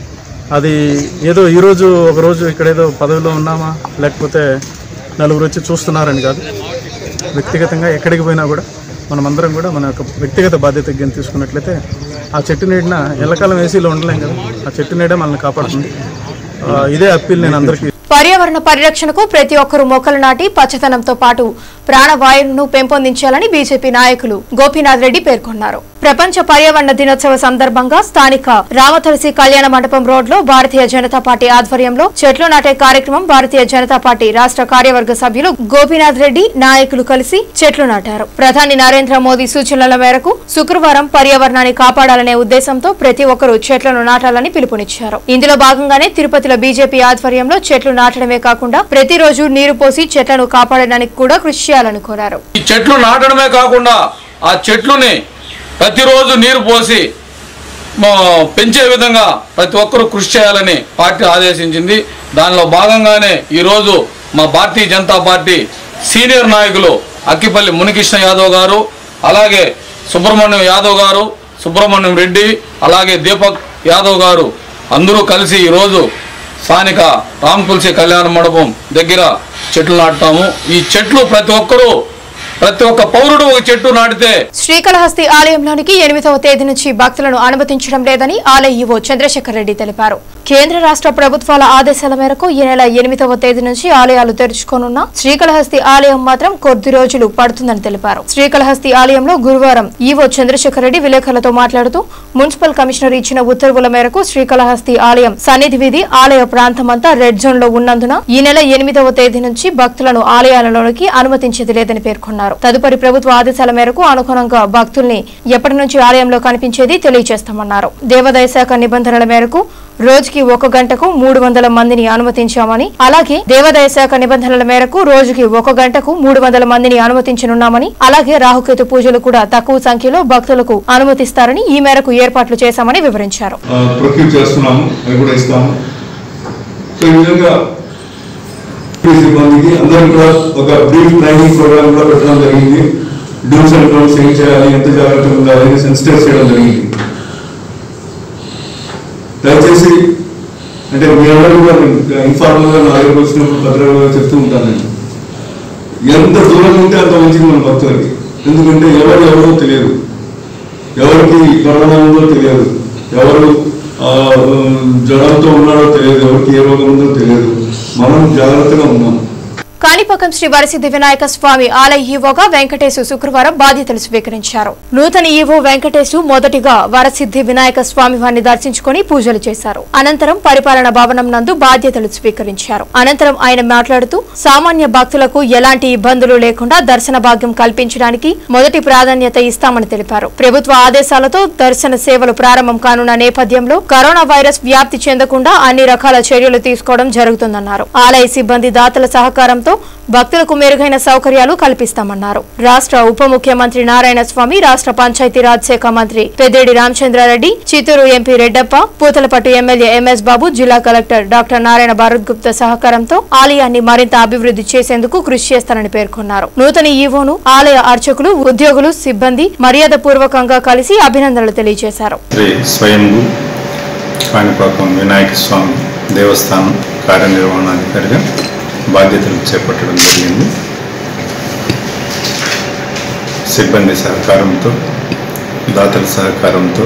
అది ఏదో ఈరోజు ఒక రోజు ఇక్కడ ఏదో పదవిలో ఉన్నామా లేకపోతే నలుగురు వచ్చి చూస్తున్నారని కాదు వ్యక్తిగతంగా ఎక్కడికి పోయినా కూడా మనమందరం కూడా మన యొక్క వ్యక్తిగత బాధ్యత కింద తీసుకున్నట్లయితే ఆ చెట్టు నీడిన ఎల్లకాలం ఏసీలో ఉండలేం కదా ఆ చెట్టు నీడే మనల్ని కాపాడుతుంది ఆ, ఇదే అప్పీల్ నేను అందరికీ పర్యావరణ పరిరక్షణకు ప్రతి ఒక్కరూ మొక్కలు నాటి పచ్చదనంతో పాటు ప్రాణవాయువును పెంపొందించాలని బీజేపీ నాయకులు గోపీనాథ్ రెడ్డి పేర్కొన్నారు ప్రపంచ పర్యావరణ దినోత్సవ సందర్భంగా స్థానిక రామతులసి కళ్యాణ మండపం రోడ్ లో భారతీయ జనతా పార్టీ ఆధ్వర్యంలో చెట్లు నాటే కార్యక్రమం భారతీయ జనతా పార్టీ రాష్ట్ర కార్యవర్గ సభ్యులు గోపీనాథ్ రెడ్డి నాయకులు కలిసి చెట్లు నాటారు ప్రధాని నరేంద్ర మోదీ సూచనల మేరకు శుక్రవారం పర్యావరణాన్ని కాపాడాలనే ఉద్దేశంతో ప్రతి ఒక్కరూ చెట్లను నాటాలని పిలుపునిచ్చారు ఇందులో భాగంగానే తిరుపతిలో బీజేపీ ఆధ్వర్యంలో చెట్లు నాటడమే కాకుండా ప్రతిరోజు నీరు పోసి చెట్లను కాపాడడానికి కూడా కృషి చేయాలని కోరారు ఈ చెట్లు నాటడమే కాకుండా ఆ చెట్లుని ప్రతిరోజు నీరు పోసి మా పెంచే విధంగా ప్రతి ఒక్కరూ కృషి చేయాలని పార్టీ ఆదేశించింది దానిలో భాగంగానే ఈరోజు మా భారతీయ జనతా పార్టీ సీనియర్ నాయకులు అక్కిపల్లి మునికృష్ణ యాదవ్ గారు అలాగే సుబ్రహ్మణ్యం యాదవ్ గారు సుబ్రహ్మణ్యం రెడ్డి అలాగే దీపక్ యాదవ్ గారు అందరూ కలిసి ఈరోజు స్థానిక రామ్ తులసి కళ్యాణ మండపం దగ్గర చెట్లు నాటుతాము ఈ చెట్లు ప్రతి ఒక్కరూ ప్రతి ఒక్క పౌరుడు ఒక చెట్టు నాటితే శ్రీకాళహస్తి ఆలయంలోనికి ఎనిమిదవ తేదీ నుంచి భక్తులను అనుమతించడం లేదని ఆలయ ఈవో చంద్రశేఖర్ రెడ్డి తెలిపారు కేంద్ర రాష్ట్ర ప్రభుత్వాల ఆదేశాల మేరకు ఈ నెల ఎనిమిదవ తేదీ నుంచి ఆలయాలు తెరుచుకోనున్న శ్రీకాళహస్తి ఆలయం మాత్రం కొద్ది రోజులు పడుతుందని తెలిపారు శ్రీకాళహస్తి ఆలయంలో గురువారం ఈవో చంద్రశేఖర్ రెడ్డి విలేకరులతో మాట్లాడుతూ మున్సిపల్ కమిషనర్ ఇచ్చిన ఉత్తర్వుల మేరకు శ్రీకాళహస్తి ఆలయం సన్నిధి వీధి ఆలయ ప్రాంతమంతా రెడ్ జోన్ లో ఉన్నందున ఈ నెల ఎనిమిదవ తేదీ నుంచి భక్తులను ఆలయాలలోనికి అనుమతించేది లేదని పేర్కొన్నారు తదుపరి ప్రభుత్వ ఆదేశాల మేరకు అనుగుణంగా భక్తుల్ని ఎప్పటి నుంచి ఆలయంలో కనిపించేది తెలియజేస్తామన్నారు దేవాదాయ శాఖ నిబంధనల మేరకు రోజుకి ఒక గంటకు మూడు వందల మందిని అనుమతించామని అలాగే దేవాదాయ శాఖ నిబంధనల మేరకు రోజుకి ఒక గంటకు మూడు వందల మందిని అనుమతించనున్నామని అలాగే రాహుకేతు పూజలు కూడా తక్కువ సంఖ్యలో భక్తులకు అనుమతిస్తారని ఈ మేరకు ఏర్పాట్లు చేశామని వివరించారు ప్రొక్యూర్ చేస్తున్నాము అవి కూడా ఇస్తాము సో ఈ విధంగా పోలీస్ సిబ్బందికి అందరికి కూడా ఒక బ్రీఫ్ ట్రైనింగ్ ప్రోగ్రామ్ కూడా పెట్టడం జరిగింది డూస్ అండ్ డోన్స్ ఏం చేయాలి ఎంత జాగ్రత్తగా ఉండాలి అని సెన్సిటైజ్ చేయడం జరిగింది దయచేసి అంటే మీ అందరూ కూడా ఇన్ఫార్మల్ గా నా దగ్గరకు వచ్చినప్పుడు భద్రంగా చెప్తూ ఉంటాను నేను ఎంత దూరం ఉంటే అంత మంచిది మన భక్తులకి ఎందుకంటే ఎవరు ఎవరో తెలియదు ఎవరికి కరోనా ఉందో తెలియదు ఎవరు ఆ, జ్వరంతో ఉన్నాడో తెలియదు ఎవరికి ఏ రోగం ఉందో తెలియదు మనం జాగ్రత్తగా ఉన్నాం కాణిపాకం శ్రీ వరసిద్ధి వినాయక స్వామి ఆలయ ఈవోగా వెంకటేశు శుక్రవారం బాధ్యతలు స్వీకరించారు నూతన ఈవో వెంకటేశు మొదటిగా వరసిద్ధి వినాయక స్వామి వారిని దర్శించుకుని పూజలు చేశారు అనంతరం పరిపాలన భవనం నందు బాధ్యతలు స్వీకరించారు అనంతరం ఆయన మాట్లాడుతూ సామాన్య భక్తులకు ఎలాంటి ఇబ్బందులు లేకుండా దర్శన భాగ్యం కల్పించడానికి మొదటి ప్రాధాన్యత ఇస్తామని తెలిపారు ప్రభుత్వ ఆదేశాలతో దర్శన సేవలు ప్రారంభం కానున్న నేపథ్యంలో కరోనా వైరస్ వ్యాప్తి చెందకుండా అన్ని రకాల చర్యలు తీసుకోవడం జరుగుతుందన్నారు ఆలయ సిబ్బంది దాతల సహకారంతో భక్తులకు మెరుగైన సౌకర్యాలు కల్పిస్తామన్నారు రాష్ట్ర ఉప ముఖ్యమంత్రి నారాయణ స్వామి రాష్ట్ర పంచాయతీరాజ్ శాఖ మంత్రి Peddireddy Ramachandra Reddy Chittoor MP Reddappa Puthalapattu MLA MS Babu జిల్లా కలెక్టర్ డాక్టర్ నారాయణ భారత్ గుప్తా సహకారంతో ఆలయాన్ని మరింత అభివృద్ధి చేసేందుకు కృషి చేస్తారని పేర్కొన్నారు నూతన ఈవోను ఆలయ అర్చకులు ఉద్యోగులు సిబ్బంది మర్యాద పూర్వకంగా కలిసి అభినందనలు తెలియజేశారు శ్రీ స్వయంభూ కాణిపాకం వినాయక స్వామి దేవస్థానం కార్యనిర్వహణాధికారిగా బాధ్యతలు చేపట్టడం జరిగింది సిబ్బంది సహకారంతో దాతల సహకారంతో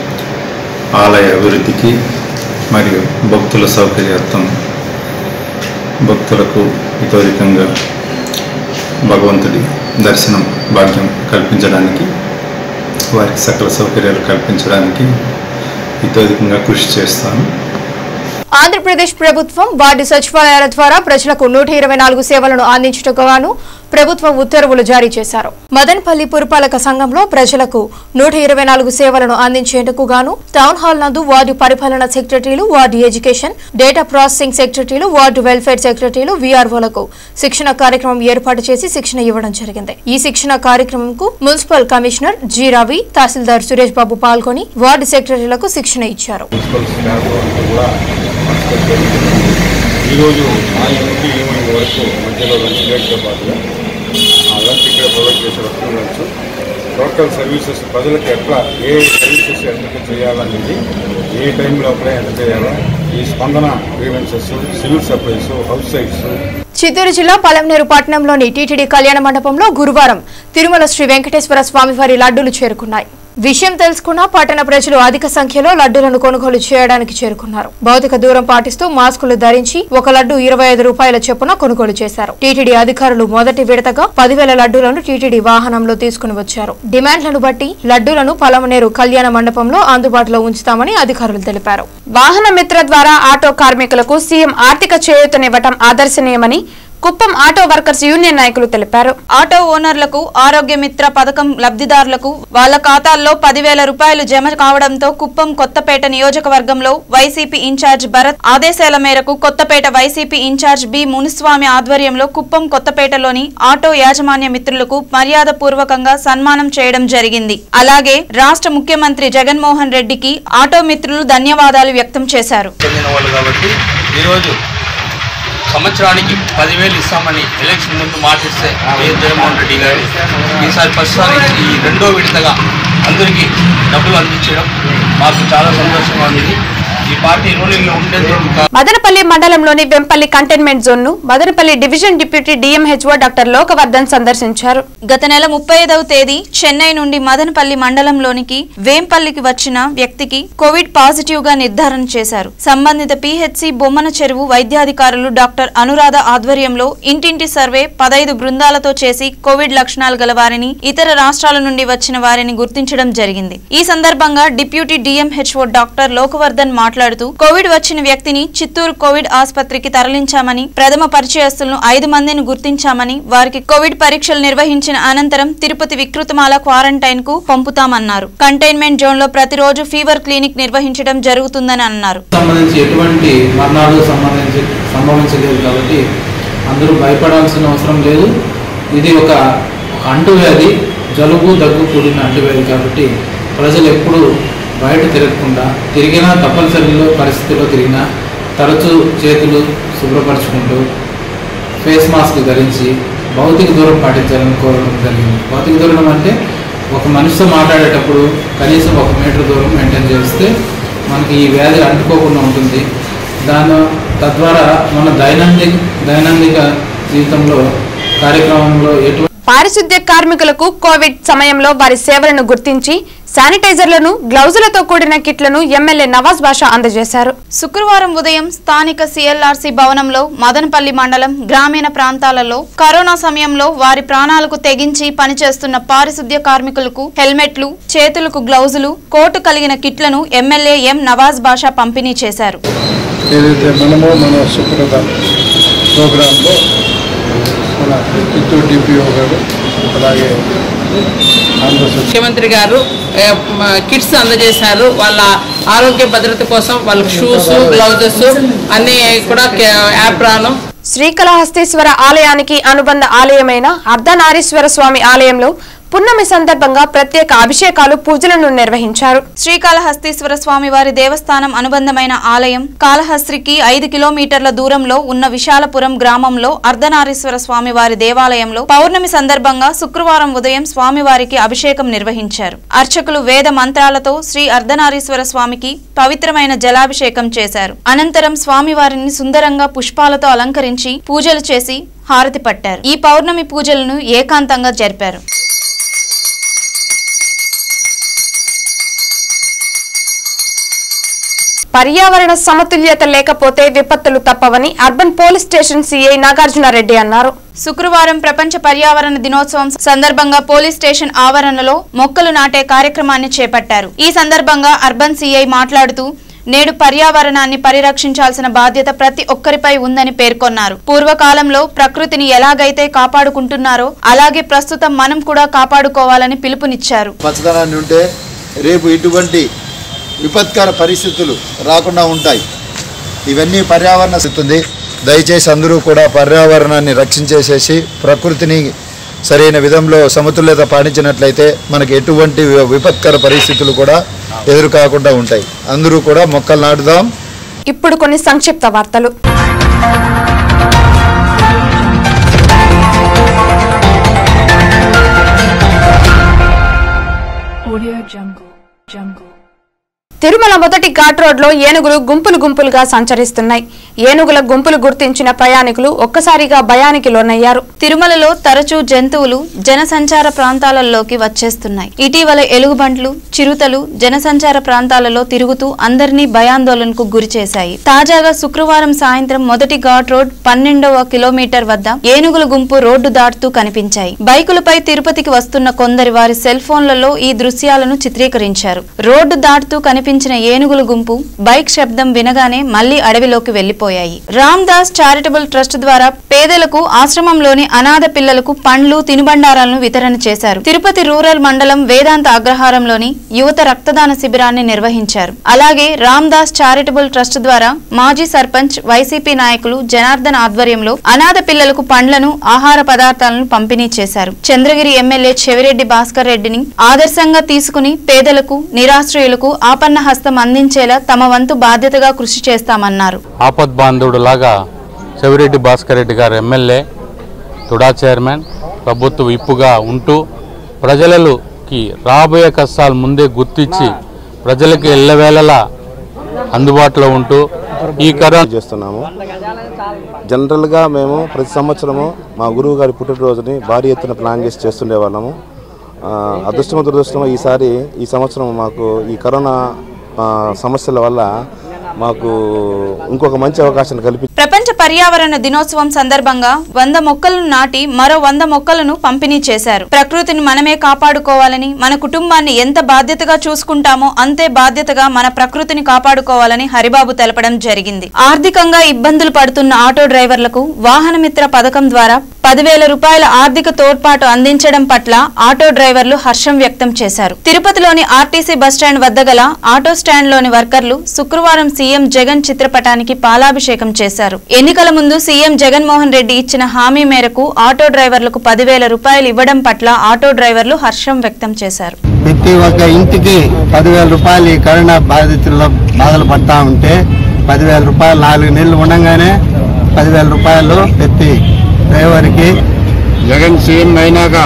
ఆలయ అభివృద్ధికి మరియు భక్తుల సౌకర్యార్థం భక్తులకు ఇతోరికంగా భగవంతుడి దర్శనం భాగ్యం కల్పించడానికి వారికి సకల సౌకర్యాలు కల్పించడానికి ఇతోధికంగా కృషి చేస్తాను ఆంధ్రప్రదేశ్ ప్రభుత్వం వార్డు సచివాలయాల ద్వారా ప్రజలకు నూట ఇరవై నాలుగు సేవలను అందించుటకు గాను ప్రభుత్వ ఉత్తర్వులు జారీ చేశారు మదన్పల్లి పురపాలక సంఘంలో ప్రజలకు నూట ఇరవై నాలుగు సేవలను అందించేందుకు గాను టౌన్ హాల్ నందు వార్డు పరిపాలన సెక్రటరీలు వార్డు ఎడ్యుకేషన్ డేటా ప్రాసెసింగ్ సెక్రటరీలు వార్డు వెల్ఫేర్ సెక్రటరీలు వీఆర్ఓలకు శిక్షణ కార్యక్రమం ఏర్పాటు చేసి శిక్షణ ఇవ్వడం జరిగింది ఈ శిక్షణ కార్యక్రమంకు మున్సిపల్ కమిషనర్ జి రవి తహసీల్దార్ సురేష్ బాబు పాల్గొని వార్డు సెక్రటరీలకు శిక్షణ ఇచ్చారు మున్సిపల్ స్టాఫ్ అంతా కూడా హాస్పిటల్ జరిగింది ఈరోజు నాలుగు నుండి ఈవినింగ్ వరకు మధ్యలో లంచ్ బ్రేక్తో పాటుగా ఆ లంచ్ ఇక్కడ ప్రొవైడ్ చేసే వస్తువు లంచ్ లోకల్ సర్వీసెస్ ప్రజలకు ఎట్లా ఏ సర్వీసెస్ ఎంత చేయాలనేది ఏ టైం లోపల ఎంత చేయాలో ఈ Spandana grievances civil supplies house sites Chittoor జిల్లా పలంనేరు పట్టణంలోని టీటీడీ కళ్యాణ మండపంలో గురువారం తిరుమల శ్రీ వెంకటేశ్వర స్వామివారి లడ్డూలు చేరుకున్నాయి విషయం తెలుసుకున్న పట్టణ ప్రజలు అధిక సంఖ్యలో లడ్డూలను కొనుగోలు చేయడానికి చేరుకున్నారు భౌతిక దూరం పాటిస్తూ మాస్కులు ధరించి ఒక లడ్డు ఇరవై ఐదు రూపాయల చొప్పున కొనుగోలు చేశారు టీటీడీ అధికారులు మొదటి విడతగా పదివేల లడ్డూలను టీటీడీ వాహనంలో తీసుకుని వచ్చారు డిమాండ్లను బట్టి లడ్డూలను పలమనేరు కళ్యాణ మండపంలో అందుబాటులో ఉంచుతామని అధికారులు తెలిపారు వాహన మిత్ర ద్వారా ఆటో కార్మికులకు సీఎం ఆర్థిక చేయూతనివ్వటం ఆదర్శనీయమని కుప్పం ఆటో వర్కర్స్ యూనియన్ నాయకులు తెలిపారు ఆటో ఓనర్లకు ఆరోగ్య మిత్ర పథకం లబ్ధిదారులకు వాళ్ళ ఖాతాల్లో పదివేల రూపాయలు జమ కావడంతో కుప్పం కొత్తపేట నియోజకవర్గంలో వైసీపీ ఇన్ఛార్జ్ భరత్ ఆదేశాల మేరకు Kothapeta YCP in-charge B Muniswamy ఆధ్వర్యంలో కుప్పం కొత్తపేటలోని ఆటో యాజమాన్య మిత్రులకు మర్యాద పూర్వకంగా సన్మానం చేయడం జరిగింది అలాగే రాష్ట్ర ముఖ్యమంత్రి జగన్మోహన్ రెడ్డికి ఆటో మిత్రులు ధన్యవాదాలు వ్యక్తం చేశారు చెందిన వాళ్ళు కాబట్టి ఈరోజు సంవత్సరానికి పదివేలు ఇస్తామని ఎలక్షన్ ముందు మాటిస్తే వైఎస్ జగన్మోహన్ రెడ్డి గారు ఈసారి ప్రస్తుతానికి ఈ రెండో విడతగా అందరికీ డబ్బులు అందించడం మాకు చాలా సంతోషంగా ఉంది ఈ పార్టీ రూలింగ్ లో ఉండేందుకు మదనపల్లి మండలంలోని వెంపల్లి కంటైన్మెంట్ జోన్ ను Madanapalli division deputy DMHO doctor Lokavardhan సందర్శించారు గత నెల ముప్పై ఐదవ తేదీ చెన్నై నుండి మదనపల్లి మండలంలోనికి వేంపల్లికి వచ్చిన వ్యక్తికి కోవిడ్ పాజిటివ్ గా నిర్ధారణ చేశారు సంబంధిత పిహెచ్సి బొమ్మన చెరువు వైద్యాధికారులు డాక్టర్ అనురాధ ఆధ్వర్యంలో ఇంటింటి సర్వే పదైదు బృందాలతో చేసి కోవిడ్ లక్షణాలు గల వారిని ఇతర రాష్ట్రాల నుండి వచ్చిన వారిని గుర్తించడం జరిగింది ఈ సందర్భంగా డిప్యూటీ డిఎంహెచ్ఓ డాక్టర్ లోకవర్ధన్ మాట్లాడుతూ కోవిడ్ వచ్చిన వ్యక్తిని చిత్తూరు కోవిడ్ ఆసుపత్రికి తరలించామని ప్రథమ పరిచయస్తులను ఐదు మందిని గుర్తించామని వారికి కోవిడ్ పరీక్షలు నిర్వహించిన అనంతరం తిరుపతి వికృతమాల క్వారంటైన్ కు పంపుతామన్నారు కంటైన్మెంట్ జోన్ లో ప్రతిరోజు ఫీవర్ క్లినిక్ నిర్వహించడం జరుగుతుందని అన్నారు సంబంధించి ఎటువంటి మరణాలు సంబంధించి సంభవించలేదు కాబట్టి అందరూ భయపడాల్సిన అవసరం లేదు ఇది ఒక ఒక అంటువ్యాధి జలుబు దగ్గు కూడిన అంటువ్యాధి కాబట్టి ప్రజలు ఎప్పుడూ బయట తిరగకుండా తిరిగినా తప్పనిసరిలో పరిస్థితుల్లో తిరిగినా తరచూ చేతులు శుభ్రపరచుకుంటూ ఫేస్ మాస్క్ ధరించి భౌతిక దూరం పాటించాలని కోరడం జరిగింది భౌతిక దూరం అంటే ఒక మనిషితో మాట్లాడేటప్పుడు కనీసం ఒక మీటర్ దూరం మెయింటైన్ చేస్తే మనకి ఈ వ్యాధి అంటుకోకుండా ఉంటుంది దాని తద్వారా మన దైనందిక దైనందిక జీవితంలో కార్యక్రమంలో ఎటువంటి పారిశుద్ధ్య కార్మికులకు కోవిడ్ సమయంలో వారి సేవలను గుర్తించి శానిటైజర్లను గ్లౌజులతో కూడిన కిట్లను ఎమ్మెల్యే నవాజ్ బాషా అందజేశారు శుక్రవారం ఉదయం స్థానిక సిఎల్ఆర్సి భవనంలో మదనపల్లి మండలం గ్రామీణ ప్రాంతాలలో కరోనా సమయంలో వారి ప్రాణాలకు తెగించి పనిచేస్తున్న పారిశుద్ధ్య కార్మికులకు హెల్మెట్లు చేతులకు గ్లౌజులు కోటు కలిగిన కిట్లను ఎమ్మెల్యే ఎం నవాజ్ బాషా పంపిణీ చేశారు ఏదైతే మనమో మన శుక్రత ప్రోగ్రాంలో మన చిత్తూరు డిపిఓ గారు అలాగే ఆంధ్రప్రదేశ్ ముఖ్యమంత్రి గారు ఏ, మ, కిట్స్ అందజేశారు వాళ్ళ ఆరోగ్య భద్రత కోసం వాళ్ళకి షూస్ గ్లౌజెస్ అన్ని కూడా యాప్రాను శ్రీకాళహస్తీశ్వర ఆలయానికి అనుబంధ ఆలయమైన అర్ధనారీశ్వర స్వామి ఆలయంలో పున్నమి సందర్భంగా ప్రత్యేక అభిషేకాలు పూజలను నిర్వహించారు శ్రీకాళహస్తీశ్వర స్వామి వారి దేవస్థానం అనుబంధమైన ఆలయం కాళహస్త్రికి ఐదు కిలోమీటర్ల దూరంలో ఉన్న విశాలపురం గ్రామంలో అర్ధనారీశ్వర స్వామి వారి దేవాలయంలో పౌర్ణమి సందర్భంగా శుక్రవారం ఉదయం స్వామివారికి అభిషేకం నిర్వహించారు అర్చకులు వేద మంత్రాలతో శ్రీ అర్ధనారీశ్వర స్వామికి పవిత్రమైన జలాభిషేకం చేశారు అనంతరం స్వామివారిని సుందరంగా పుష్పాలతో అలంకరించి పూజలు చేసి హారతి పట్టారు ఈ పౌర్ణమి పూజలను ఏకాంతంగా జరిపారు పర్యావరణ సమతుల్యత లేకపోతే విపత్తులు తప్పవని urban police station CI Nagarjuna Reddy అన్నారు శుక్రవారం ప్రపంచ పర్యావరణ దినోత్సవం సందర్భంగా పోలీస్ స్టేషన్ ఆవరణలో మొక్కలు నాటే కార్యక్రమాన్ని చేపట్టారు ఈ సందర్భంగా అర్బన్ సిఐ మాట్లాడుతూ నేడు పర్యావరణాన్ని పరిరక్షించాల్సిన బాధ్యత ప్రతి ఒక్కరిపై ఉందని పేర్కొన్నారు పూర్వకాలంలో ప్రకృతిని ఎలాగైతే కాపాడుకుంటున్నారో అలాగే ప్రస్తుతం మనం కూడా కాపాడుకోవాలని పిలుపునిచ్చారు పచ్చదనాన్ని ఉంటే రేపు ఇటువంటి విపత్కర పరిస్థితులు రాకుండా ఉంటాయి ఇవన్నీ పర్యావరణ స్థితుంది దయచేసి అందరూ కూడా పర్యావరణాన్ని రక్షించేసేసి ప్రకృతిని సరైన విధంలో సమతుల్యత పాటించినట్లయితే మనకి ఎటువంటి వి- విపత్కర పరిస్థితులు కూడా ఎదురు కాకుండా ఉంటాయి అందరూ కూడా మొక్కలు నాటుదాం ఇప్పుడు కొన్ని సంక్షిప్త వార్తలు Audio Jungle. Jungle. తిరుమల మొదటి ఘాట్ రోడ్లో ఏనుగులు గుంపులు గుంపులుగా సంచరిస్తున్నాయి ఏనుగుల గుంపులు గుర్తించిన ప్రయాణికులు ఒక్కసారిగా భయానికి లోనయ్యారు తిరుమలలో తరచూ జంతువులు జనసంచార ప్రాంతాలలోకి వచ్చేస్తున్నాయి ఇటీవల ఎలుగుబంట్లు చిరుతలు జనసంచార ప్రాంతాలలో తిరుగుతూ అందరినీ భయాందోళనకు గురి చేశాయి తాజాగా శుక్రవారం సాయంత్రం మొదటి ఘాట్ రోడ్ పన్నెండవ కిలోమీటర్ వద్ద ఏనుగుల గుంపు రోడ్డు దాటుతూ కనిపించాయి బైకులపై తిరుపతికి వస్తున్న కొందరి వారి సెల్ ఫోన్లలో ఈ దృశ్యాలను చిత్రీకరించారు రోడ్డు దాటుతూ కనిపించిన ఏనుగుల గుంపు బైక్ శబ్దం వినగానే మళ్లీ అడవిలోకి వెళ్లిపోయాయి రామ్ దాస్ చారిటబుల్ ట్రస్ట్ ద్వారా పేదలకు ఆశ్రమంలోని అనాథ పిల్లలకు పండ్లు తినుబండారాలను వితరణ చేశారు తిరుపతి రూరల్ మండలం వేదాంత అగ్రహారంలోని యువత రక్తదాన శిబిరాన్ని నిర్వహించారు అలాగే రామ్ దాస్ చారిటబుల్ ట్రస్ట్ ద్వారా మాజీ సర్పంచ్ వైసీపీ నాయకులు జనార్దన్ ఆధ్వర్యంలో అనాథ పిల్లలకు పండ్లను ఆహార పదార్థాలను పంపిణీ చేశారు చంద్రగిరి ఎమ్మెల్యే చెవిరెడ్డి భాస్కర్ రెడ్డిని ఆదర్శంగా తీసుకుని పేదలకు నిరాశ్రయులకు ఆపన్న హస్తం అందించేలా తమ వంతు బాధ్యతగా కృషి చేస్తామన్నారు ఆపద్బాంధవుడు లాగా చెవిరెడ్డి భాస్కర్ రెడ్డి గారు ఎమ్మెల్యే తుడా చైర్మన్ ప్రభుత్వ విప్పుగా ఉంటూ ప్రజలకి రాబోయే కష్టాలు ముందే గుర్తించి ప్రజలకి ఎల్లవేళలా అందుబాటులో ఉంటూ ఈ కరోనా చేస్తున్నాము జనరల్గా మేము ప్రతి సంవత్సరము మా గురువు గారి పుట్టినరోజుని భారీ ఎత్తున ప్లాన్ చేసి చేస్తుండే వాళ్ళము ఆ, అదృష్టమో దురదృష్టమో ఈసారి ఈ సంవత్సరం మాకు ఈ కరోనా ఆ, సమస్యల వల్ల మాకు ఇంకొక మంచి అవకాశం కల్పి ప్రపంచ పర్యావరణ దినోత్సవం సందర్భంగా వంద మొక్కలను నాటి మరో వంద మొక్కలను పంపిణీ చేశారు ప్రకృతిని మనమే కాపాడుకోవాలని మన కుటుంబాన్ని ఎంత బాధ్యతగా చూసుకుంటామో అంతే బాధ్యతగా మన ప్రకృతిని కాపాడుకోవాలని హరిబాబు తెలపడం జరిగింది ఆర్థికంగా ఇబ్బందులు పడుతున్న ఆటో డ్రైవర్లకు వాహన మిత్ర పథకం ద్వారా పదివేల రూపాయల ఆర్థిక తోడ్పాటు అందించడం పట్ల ఆటో డ్రైవర్లు హర్షం వ్యక్తం చేశారు తిరుపతిలోని ఆర్టీసీ బస్టాండ్ వద్ద గల ఆటో స్టాండ్లోని వర్కర్లు శుక్రవారం సీఎం జగన్ చిత్రపటానికి పాలాభిషేకం చేశారు ఎన్నికల ముందు సీఎం జగన్మోహన్ రెడ్డి ఇచ్చిన హామీ మేరకు ఆటో డ్రైవర్లకు పదివేల రూపాయలు ఇవ్వడం పట్ల ఆటో డ్రైవర్లు హర్షం వ్యక్తం చేశారు ప్రతి ఒక్క ఇంటికి పదివేల రూపాయలు ఈ కరోనా బాధితుల్లో బాధలు పడతా ఉంటే పదివేల రూపాయలు నాలుగు నెలలు ఉండగానే పదివేల రూపాయలు ప్రతి డ్రైవర్కి జగన్ సీఎం అయినాక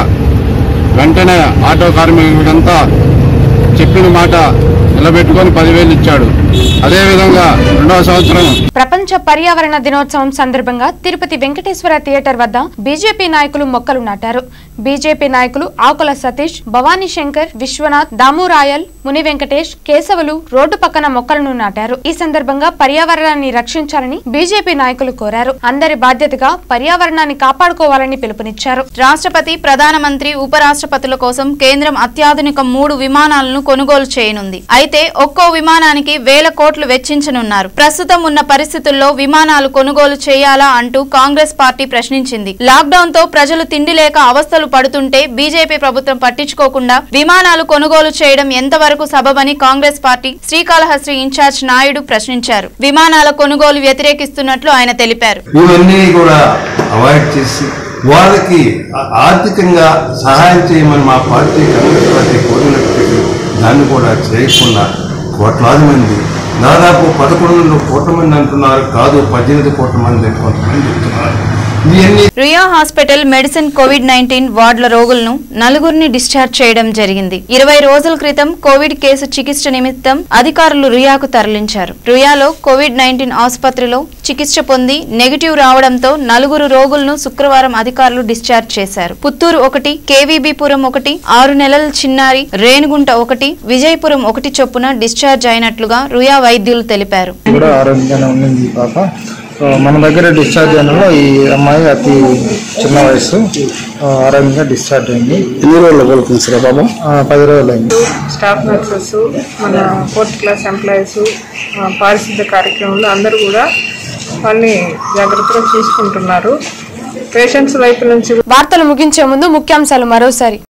వెంటనే ఆటో కార్మికుడికంతా చెప్పిన మాట నిలబెట్టుకొని పదివేలు ఇచ్చాడు అదేవిధంగా రెండవ సంవత్సరం ప్రపంచ పర్యావరణ దినోత్సవం సందర్భంగా తిరుపతి వెంకటేశ్వర థియేటర్ వద్ద బీజేపీ నాయకులు మొక్కలు నాటారు బీజేపీ నాయకులు ఆకుల సతీష్ భవానీ శంకర్ విశ్వనాథ్ దామురాయల్ ముని వెంకటేష్ కేశవులు రోడ్డు పక్కన మొక్కలను నాటారు ఈ సందర్భంగా పర్యావరణాన్ని రక్షించాలని బీజేపీ నాయకులు కోరారు అందరి బాధ్యతగా పర్యావరణాన్ని కాపాడుకోవాలని పిలుపునిచ్చారు రాష్ట్రపతి ప్రధానమంత్రి ఉపరాష్ట్రపతుల కోసం కేంద్రం అత్యాధునిక మూడు విమానాలను కొనుగోలు చేయనుంది అయితే ఒక్కో విమానానికి వేల కోట్లు వెచ్చించనున్నారు ప్రస్తుతం ఉన్న పరిస్థితుల్లో విమానాలు కొనుగోలు చేయాలా అంటూ కాంగ్రెస్ పార్టీ ప్రశ్నించింది లాక్డౌన్ తో ప్రజలు తిండి లేక అవస్థలు పడుతుంటే బీజేపీ ప్రభుత్వం పట్టించుకోకుండా విమానాలు కొనుగోలు చేయడం ఎంతవరకు సబబని కాంగ్రెస్ పార్టీ శ్రీకాళహస్తి ఇన్ఛార్జ్ నాయుడు ప్రశ్నించారు విమానాల కొనుగోలు వ్యతిరేకిస్తున్నట్లు ఆయన తెలిపారు ఇవన్నీ కూడా అవాయిడ్ చేసి వాళ్ళకి ఆ- ఆర్థికంగా సహాయం చేయమని మా పార్టీ కాంగ్రెస్ పార్టీ కోరినప్పటికీ దాన్ని కూడా చేయకుండా కోట్లాది మంది దాదాపు పదకొండు కోట్ల మంది అంటున్నారు కాదు పద్దెనిమిది కోట్ల మంది అని కొంతమంది చెప్తున్నారు ఇవన్నీ Ruia hospital medicine covid nineteen వార్డుల రోగులను నలుగురిని డిశ్చార్జ్ చేయడం జరిగింది ఇరవై రోజుల క్రితం కోవిడ్ కేసు చికిత్స నిమిత్తం అధికారులు రియాకు తరలించారు రియాలో కోవిడ్ నైన్టీన్ ఆసుపత్రిలో చికిత్స పొంది నెగిటివ్ రావడంతో నలుగురు రోగులను శుక్రవారం అధికారులు డిశ్చార్జ్ చేశారు పుత్తూరు ఒకటి కేవీబీపురం ఒకటి ఆరు నెలల చిన్నారి రేణుగుంట ఒకటి విజయపురం ఒకటి చొప్పున డిశ్చార్జ్ అయినట్లుగా రుయా వైద్యులు తెలిపారు కూడా ఆరోగ్యంగానే ఉండింది ఈ పాప సో మన దగ్గర డిశ్చార్జ్ అయినలో ఈ అమ్మాయి అతి చిన్న వయసు ఆ, ఆరోగ్యంగా డిశ్చార్జ్ అయింది ఎన్ని రోజులు కోలుకుంది సార్ బాబు పది రోజులు అయింది స్టాఫ్ నర్సెస్ మన ఫోర్త్ క్లాస్ ఎంప్లాయీస్ పారిశుద్ధ కార్యక్రమంలో అందరూ కూడా వాళ్ళని జాగ్రత్తగా చూసుకుంటున్నారు పేషెంట్స్ వైపు నుంచి వార్తలు ముగించే ముందు ముఖ్యాంశాలు మరోసారి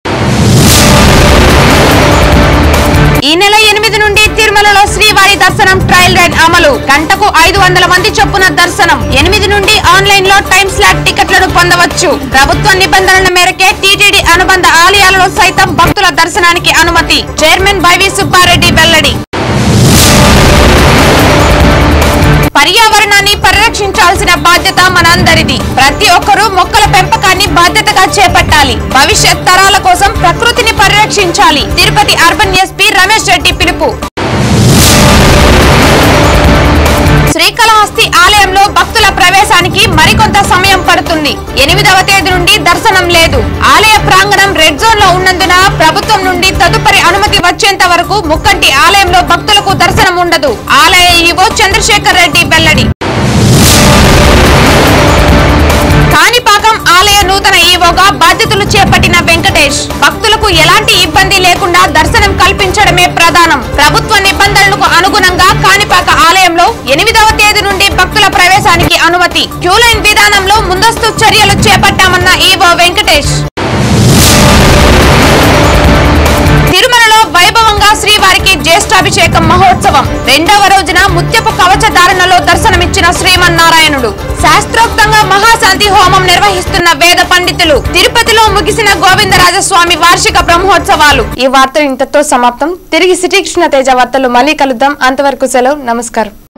ఈ నెల ఎనిమిది నుండి తిరుమలలో శ్రీవారి దర్శనం ట్రయల్ రైడ్ అమలు గంటకు ఐదు వందల మంది చొప్పున దర్శనం ఎనిమిది నుండి ఆన్లైన్ లో టైం స్లాట్ టికెట్లను పొందవచ్చు ప్రభుత్వ నిబంధనల మేరకే టీటీడీ అనుబంధ ఆలయాలలో సైతం భక్తుల దర్శనానికి అనుమతి చైర్మన్ వైవి సుబ్బారెడ్డి వెల్లడి పర్యావరణాన్ని పరిరక్షించాల్సిన బాధ్యత మనందరిది ప్రతి ఒక్కరూ మొక్కల పెంపకాన్ని బాధ్యతగా చేపట్టాలి భవిష్యత్ తరాల కోసం ప్రకృతిని పరిరక్షించాలి తిరుపతి అర్బన్ ఎస్పీ రమేష్ రెడ్డి పిలుపు శ్రీకాళహస్తి ఆలయంలో భక్తుల ప్రవేశానికి మరికొంత సమయం పడుతుంది ఎనిమిదవ తేదీ నుండి దర్శనం లేదు ఆలయ ప్రాంగణం రెడ్ జోన్ లో ఉన్నందున ప్రభుత్వం నుండి తదుపరి అనుమతి వచ్చేంత వరకు ముక్కంటి ఆలయంలో భక్తులకు దర్శనం ఉండదు ఆలయ ఈవో చంద్రశేఖర్ రెడ్డి వెల్లడి కాణిపాకం ఆలయ నూతన ఈవోగా బాధ్యతలు చేపట్టిన వెంకటేష్ భక్తులకు ఎలాంటి ఇబ్బంది లేకుండా దర్శనం కల్పించడమే ప్రధానం ప్రభుత్వ నిబంధనలకు అనుగుణంగా కాణిపాక ఆలయంలో ఎనిమిదవ తేదీ నుండి భక్తుల ప్రవేశానికి అనుమతి క్యూలైన్ విధానంలో ముందస్తు చర్యలు చేపట్టామన్న ఈవో వెంకటేష్ తిరుమలలో వైభవంగా శ్రీవారికి జ్యేష్ఠాభిషేకం మహోత్సవం రెండవ రోజున ముత్యపు కవచ ధారణలో దర్శనమిచ్చిన శ్రీమన్నారాయణుడు శాస్త్రోక్తంగా మహాశాంతి హోమం నిర్వహిస్తున్న వేద పండితులు తిరుపతిలో ముగిసిన గోవిందరాజస్వామి వార్షిక బ్రహ్మోత్సవాలు ఈ వార్తలు ఇంతతో సమాప్తం తిరిగి సిటీ కృష్ణ తేజ వార్తలు మళ్ళీ కలుద్దాం అంతవరకు సెలవు నమస్కారం